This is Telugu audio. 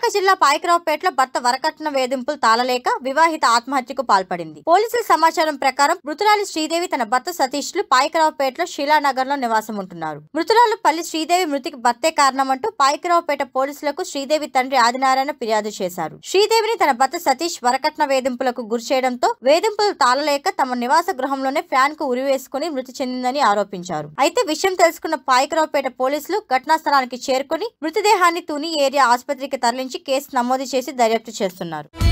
విశాఖ జిల్లా పాయకరావుపేటలో భర్త వరకట్న వేధింపులు తాళలేక వివాహిత ఆత్మహత్యకు పాల్పడింది పోలీసుల సమాచారం ప్రకారం మృతురాలి శ్రీదేవి తన భర్త సతీష్లు పాయకరావుపేటలో శిలానగర్ లో నివాసం ఉంటున్నారు మృతురాలు పల్లి శ్రీదేవి మృతికి భర్తే కారణమంటూ పాయకరావుపేట పోలీసులకు శ్రీదేవి తండ్రి ఆదినారాయణ ఫిర్యాదు చేశారు శ్రీదేవిని తన భర్త సతీష్ వరకట్న వేధింపులకు గురి చేయడంతో వేధింపులు తాళలేక తమ నివాస గృహంలోనే ఫ్యాన్ కు ఉరివేసుకుని మృతి చెందిందని ఆరోపించారు అయితే విషయం తెలుసుకున్న పాయకరావుపేట పోలీసులు ఘటనా స్థలానికి చేరుకుని మృతదేహాన్ని తుని ఏరియా ఆసుపత్రికి తరలించి కేసు నమోదు చేసి దర్యాప్తు చేస్తున్నారు